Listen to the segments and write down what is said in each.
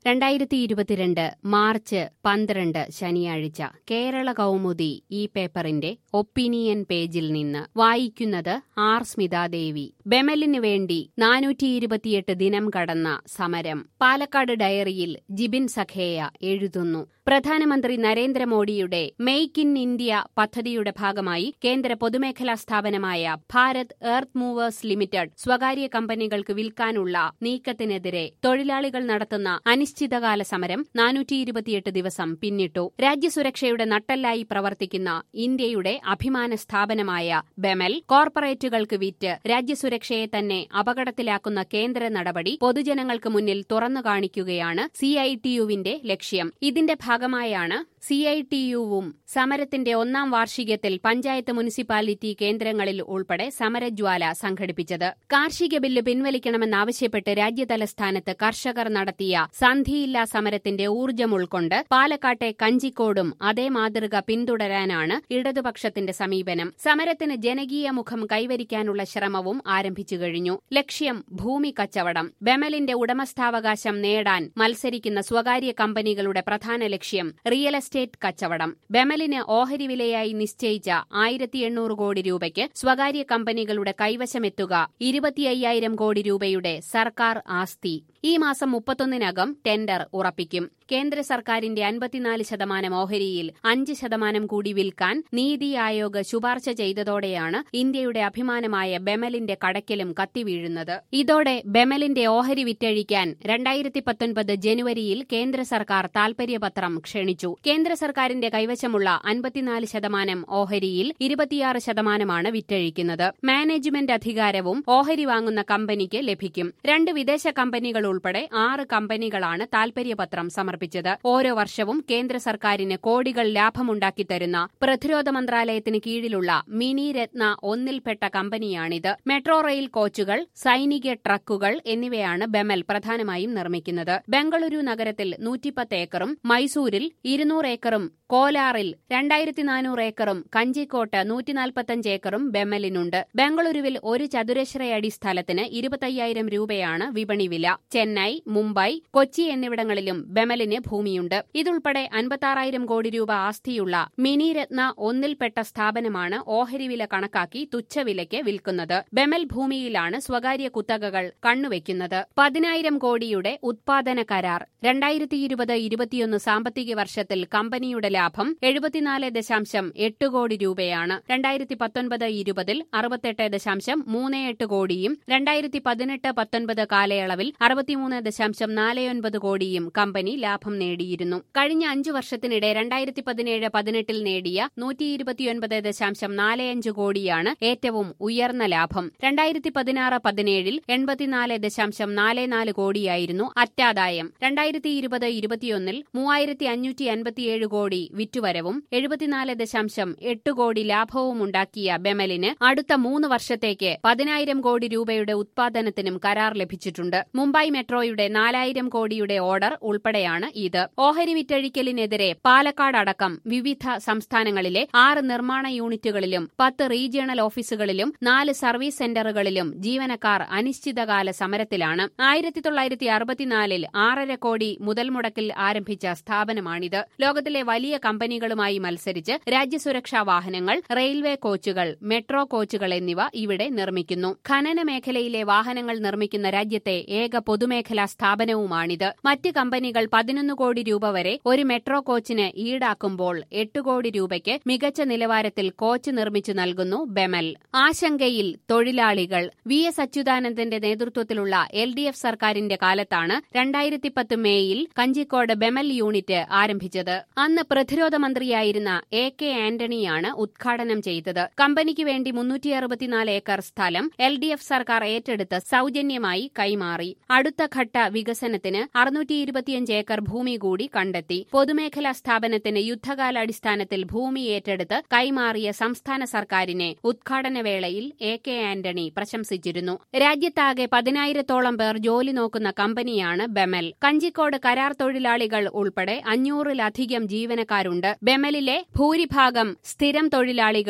രണ്ടായിരത്തി ഇരുപത്തിരണ്ട് മാർച്ച് പന്ത്രണ്ട് ശനിയാഴ്ച കേരള കൗമുദി ഈ പേപ്പറിന്റെ ഒപ്പീനിയൻ പേജിൽ നിന്ന് വായിക്കുന്നത് ആർ സ്മിതാദേവി ബെമലിന് വേണ്ടി നാനൂറ്റി ഇരുപത്തിയെട്ട് ദിനം കടന്ന സമരം പാലക്കാട് ഡയറിയിൽ ജിബിൻ സഖേയ എഴുതുന്നു പ്രധാനമന്ത്രി നരേന്ദ്രമോദിയുടെ മെയ്ക്ക് ഇൻ ഇന്ത്യ പദ്ധതിയുടെ ഭാഗമായി കേന്ദ്ര പൊതുമേഖലാ സ്ഥാപനമായ ഭാരത് എർത്ത് മൂവേഴ്സ് ലിമിറ്റഡ് സ്വകാര്യ കമ്പനികൾക്ക് വിൽക്കാനുള്ള നീക്കത്തിനെതിരെ തൊഴിലാളികൾ നടത്തുന്ന അനിശ്ചിതകാല സമരം നാനൂറ്റി ഇരുപത്തിയെട്ട് ദിവസം പിന്നിട്ടു രാജ്യസുരക്ഷയുടെ നട്ടെല്ലായി പ്രവർത്തിക്കുന്ന ഇന്ത്യയുടെ അഭിമാന സ്ഥാപനമായ ബെമൽ കോർപ്പറേറ്റുകൾക്ക് വിറ്റ് രാജ്യസുരക്ഷയെ തന്നെ അപകടത്തിലാക്കുന്ന കേന്ദ്ര നടപടി പൊതുജനങ്ങൾക്ക് മുന്നിൽ തുറന്നു കാണിക്കുകയാണ് സിഐടിയുവിന്റെ ലക്ഷ്യം ഇതിന്റെ ഭാഗമായാണ് സിഐടിയുവും സമരത്തിന്റെ ഒന്നാം വാർഷികത്തിൽ പഞ്ചായത്ത് മുനിസിപ്പാലിറ്റി കേന്ദ്രങ്ങളിൽ ഉൾപ്പെടെ സമരജ്വാല സംഘടിപ്പിച്ചത് കാർഷിക ബില്ല് പിൻവലിക്കണമെന്നാവശ്യപ്പെട്ട് രാജ്യതലസ്ഥാനത്ത് കർഷകർ നടത്തിയ സന്ധിയില്ലാ സമരത്തിന്റെ ഊർജ്ജം ഉൾക്കൊണ്ട് പാലക്കാട്ടെ കഞ്ചിക്കോടും അതേ മാതൃക പിന്തുടരാനാണ് ഇടതുപക്ഷത്തിന്റെ സമീപനം സമരത്തിന് ജനകീയ മുഖം കൈവരിക്കാനുള്ള ശ്രമവും ആരംഭിച്ചു കഴിഞ്ഞു ലക്ഷ്യം ഭൂമി കച്ചവടം ബെമലിന്റെ ഉടമസ്ഥാവകാശം നേടാൻ മത്സരിക്കുന്ന സ്വകാര്യ കമ്പനികളുടെ പ്രധാന ലക്ഷ്യം റിയൽ എസ്റ്റേറ്റ് കച്ചവടം ബെമലിന് ഓഹരി വിലയായി നിശ്ചയിച്ച ആയിരത്തി എണ്ണൂറ് കോടി രൂപയ്ക്ക് സ്വകാര്യ കമ്പനികളുടെ കൈവശമെത്തുക ഇരുപത്തിയ്യായിരം കോടി രൂപയുടെ സർക്കാർ ആസ്തി ഈ മാസം മുപ്പത്തൊന്നിനകം ടെൻഡർ ഉറപ്പിക്കും കേന്ദ്ര സർക്കാരിന്റെ അൻപത്തിനാല് ശതമാനം ഓഹരിയിൽ അഞ്ച് ശതമാനം കൂടി വിൽക്കാൻ നീതി ആയോഗ് ശുപാർശ ചെയ്തതോടെയാണ് ഇന്ത്യയുടെ അഭിമാനമായ ബെമലിന്റെ കടക്കലും കത്തിവീഴുന്നത് ഇതോടെ ബെമലിന്റെ ഓഹരി വിറ്റഴിക്കാൻ രണ്ടായിരത്തി പത്തൊൻപത് ജനുവരിയിൽ കേന്ദ്ര സർക്കാർ താൽപര്യപത്രം ക്ഷണിച്ചു കേന്ദ്ര സർക്കാരിന്റെ കൈവശമുള്ള അൻപത്തിനാല് ശതമാനം ഓഹരിയിൽ ഇരുപത്തിയാറ് ശതമാനമാണ് വിറ്റഴിക്കുന്നത് മാനേജ്മെന്റ് അധികാരവും ഓഹരി വാങ്ങുന്ന കമ്പനിക്ക് ലഭിക്കും രണ്ട് വിദേശ കമ്പനികൾ ഉൾപ്പെടെ ആറ് കമ്പനികളാണ് താൽപര്യപത്രം സമർപ്പിച്ചത് ഓരോ വർഷവും കേന്ദ്ര സർക്കാരിന് കോടികൾ ലാഭമുണ്ടാക്കി തരുന്ന പ്രതിരോധ മന്ത്രാലയത്തിന് കീഴിലുള്ള മിനി രത്ന ഒന്നിൽപ്പെട്ട കമ്പനിയാണിത് മെട്രോ റെയിൽ കോച്ചുകൾ സൈനിക ട്രക്കുകൾ എന്നിവയാണ് ബെമൽ പ്രധാനമായും നിർമ്മിക്കുന്നത് ബംഗളൂരു നഗരത്തിൽ നൂറ്റിപ്പത്ത് ഏക്കറും മൈസൂരിൽ ഇരുന്നൂറ് ഏക്കറും കോലാറിൽ രണ്ടായിരത്തി നാനൂറ് ഏക്കറും കഞ്ചിക്കോട്ട് നൂറ്റിനാൽപ്പത്തഞ്ച് ഏക്കറും ബെമലിനുണ്ട് ബംഗളൂരുവിൽ ഒരു ചതുരശ്രയടി സ്ഥലത്തിന് ഇരുപത്തയ്യായിരം രൂപയാണ് വിപണി വില ചെന്നൈ മുംബൈ കൊച്ചി എന്നിവിടങ്ങളിലും ബെമലിന് ഭൂമിയുണ്ട് ഇതുൾപ്പെടെ അൻപത്താറായിരം കോടി രൂപ ആസ്തിയുള്ള മിനി രത്ന ഒന്നിൽപ്പെട്ട സ്ഥാപനമാണ് ഓഹരി വില കണക്കാക്കി തുച്ഛവിലയ്ക്ക് വിൽക്കുന്നത് ബെമൽ ഭൂമിയിലാണ് സ്വകാര്യ കുത്തകകൾ കണ്ണുവെക്കുന്നത് പതിനായിരം കോടിയുടെ ഉത്പാദന കരാർ രണ്ടായിരത്തി ഇരുപത് ഇരുപത്തിയൊന്ന് സാമ്പത്തിക വർഷത്തിൽ കമ്പനിയുടെ ലാഭം എഴുപത്തിനാല് ദശാംശം എട്ട് കോടി രൂപയാണ് രണ്ടായിരത്തി പത്തൊൻപത് ഇരുപതിൽ അറുപത്തെട്ട് ദശാംശം മൂന്ന് എട്ട് കോടിയും രണ്ടായിരത്തി പതിനെട്ട് പത്തൊൻപത് കാലയളവിൽ അറുപത്തിമൂന്ന് ദശാംശം നാല് ഒൻപത് കോടിയും കമ്പനി ലാഭം നേടിയിരുന്നു കഴിഞ്ഞ അഞ്ചു വർഷത്തിനിടെ രണ്ടായിരത്തി പതിനേഴ് പതിനെട്ടിൽ നേടിയ നൂറ്റി ഇരുപത്തിയൊൻപത് ദശാംശം നാല് അഞ്ച് കോടിയാണ് ഏറ്റവും ഉയർന്ന ലാഭം രണ്ടായിരത്തി പതിനാറ് പതിനേഴിൽ എൺപത്തിനാല് ദശാംശം നാല് നാല് കോടിയായിരുന്നു അറ്റാദായം രണ്ടായിരത്തി ഇരുപത് ഇരുപത്തിയൊന്നിൽ മൂവായിരത്തി അഞ്ഞൂറ്റി അൻപത്തിയേഴ് കോടി വിറ്റുവരവും എഴുപത്തിനാല് ദശാംശം എട്ട് കോടി ലാഭവുമുണ്ടാക്കിയ ബെമലിന് അടുത്ത മൂന്ന് വർഷത്തേക്ക് പതിനായിരം കോടി രൂപയുടെ ഉത്പാദനത്തിനും കരാർ ലഭിച്ചിട്ടുണ്ട് മുംബൈ മെട്രോയുടെ നാലായിരം കോടിയുടെ ഓർഡർ ഉൾപ്പെടെയാണ് ഇത് ഓഹരി വിറ്റഴിക്കലിനെതിരെ പാലക്കാട് അടക്കം വിവിധ സംസ്ഥാനങ്ങളിലെ ആറ് നിർമ്മാണ യൂണിറ്റുകളിലും പത്ത് റീജിയണൽ ഓഫീസുകളിലും നാല് സർവീസ് സെന്ററുകളിലും ജീവനക്കാർ അനിശ്ചിതകാല സമരത്തിലാണ് ആയിരത്തി തൊള്ളായിരത്തി അറുപത്തിനാലിൽ ആറര കോടി മുതൽ മുടക്കിൽ ആരംഭിച്ച സ്ഥാപനമാണിത് ലോകത്തിലെ വലിയ കമ്പനികളുമായി മത്സരിച്ച് രാജ്യസുരക്ഷാ വാഹനങ്ങൾ റെയിൽവേ കോച്ചുകൾ മെട്രോ കോച്ചുകൾ എന്നിവ ഇവിടെ നിർമ്മിക്കുന്നു ഖനന മേഖലയിലെ വാഹനങ്ങൾ നിർമ്മിക്കുന്ന രാജ്യത്തെ ഏക പൊതുമേഖലാ സ്ഥാപനവുമാണിത് മറ്റ് കമ്പനികൾ പതിനൊന്ന് കോടി രൂപ വരെ ഒരു മെട്രോ കോച്ചിന് ഈടാക്കുമ്പോൾ എട്ട് കോടി രൂപയ്ക്ക് മികച്ച നിലവാരത്തിൽ കോച്ച് നിർമ്മിച്ചു നൽകുന്നു ബെമൽ ആശങ്കയിൽ തൊഴിലാളികൾ വി എസ് അച്യുതാനന്ദന്റെ നേതൃത്വത്തിലുള്ള എൽ ഡി എഫ് സർക്കാരിന്റെ കാലത്താണ് രണ്ടായിരത്തി പത്ത് മേയിൽ കഞ്ചിക്കോട് ബെമൽ യൂണിറ്റ് ആരംഭിച്ചത് അന്ന് പ്രതിരോധ മന്ത്രിയായിരുന്ന എ കെ ആന്റണിയാണ് ഉദ്ഘാടനം ചെയ്തത് കമ്പനിക്ക് വേണ്ടി മുന്നൂറ്റി അറുപത്തിനാല് ഏക്കർ സ്ഥലം എൽ ഡി എഫ് സർക്കാർ ഏറ്റെടുത്ത് സൌജന്യമായി കൈമാറി അടുത്ത ഘട്ട വികസനത്തിന് അറുന്നൂറ്റി ഇരുപത്തിയഞ്ച് ഏക്കർ ഭൂമി കൂടി കണ്ടെത്തി പൊതുമേഖലാ സ്ഥാപനത്തിന് യുദ്ധകാലാടിസ്ഥാനത്തിൽ ഭൂമി ഏറ്റെടുത്ത് കൈമാറിയ സംസ്ഥാന സർക്കാരിനെ ഉദ്ഘാടന വേളയിൽ എ കെ ആന്റണി പ്രശംസിച്ചിരുന്നു രാജ്യത്താകെ പതിനായിരത്തോളം പേർ ജോലി നോക്കുന്ന കമ്പനിയാണ് ബെമൽ കഞ്ചിക്കോട് കരാർ തൊഴിലാളികൾ ഉൾപ്പെടെ അഞ്ഞൂറിലധികം ജീവനക്കാരുണ്ട് ബെമലിലെ ഭൂരിഭാഗം സ്ഥിരം തൊഴിലാളികളും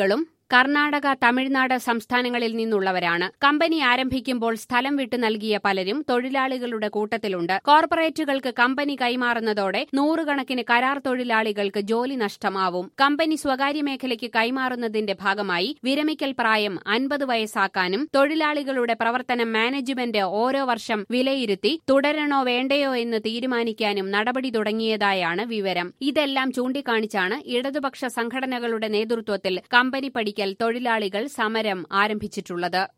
കർണാടക തമിഴ്നാട് സംസ്ഥാനങ്ങളിൽ നിന്നുള്ളവരാണ് കമ്പനി ആരംഭിക്കുമ്പോൾ സ്ഥലം വിട്ടു നൽകിയ പലരും തൊഴിലാളികളുടെ കൂട്ടത്തിലുണ്ട് കോർപ്പറേറ്റുകൾക്ക് കമ്പനി കൈമാറുന്നതോടെ നൂറുകണക്കിന് കരാർ തൊഴിലാളികൾക്ക് ജോലി നഷ്ടമാവും കമ്പനി സ്വകാര്യ മേഖലയ്ക്ക് കൈമാറുന്നതിന്റെ ഭാഗമായി വിരമിക്കൽ പ്രായം അൻപത് വയസ്സാക്കാനും തൊഴിലാളികളുടെ പ്രവർത്തനം മാനേജ്മെന്റ് ഓരോ വർഷം വിലയിരുത്തി തുടരണോ വേണ്ടയോ എന്ന് തീരുമാനിക്കാനും നടപടി തുടങ്ങിയതായാണ് വിവരം ഇതെല്ലാം ചൂണ്ടിക്കാണിച്ചാണ് ഇടതുപക്ഷ സംഘടനകളുടെ നേതൃത്വത്തിൽ കമ്പനി പഠിക്കൽ തൊഴിലാളികൾ സമരം ആരംഭിച്ചിട്ടുള്ളത്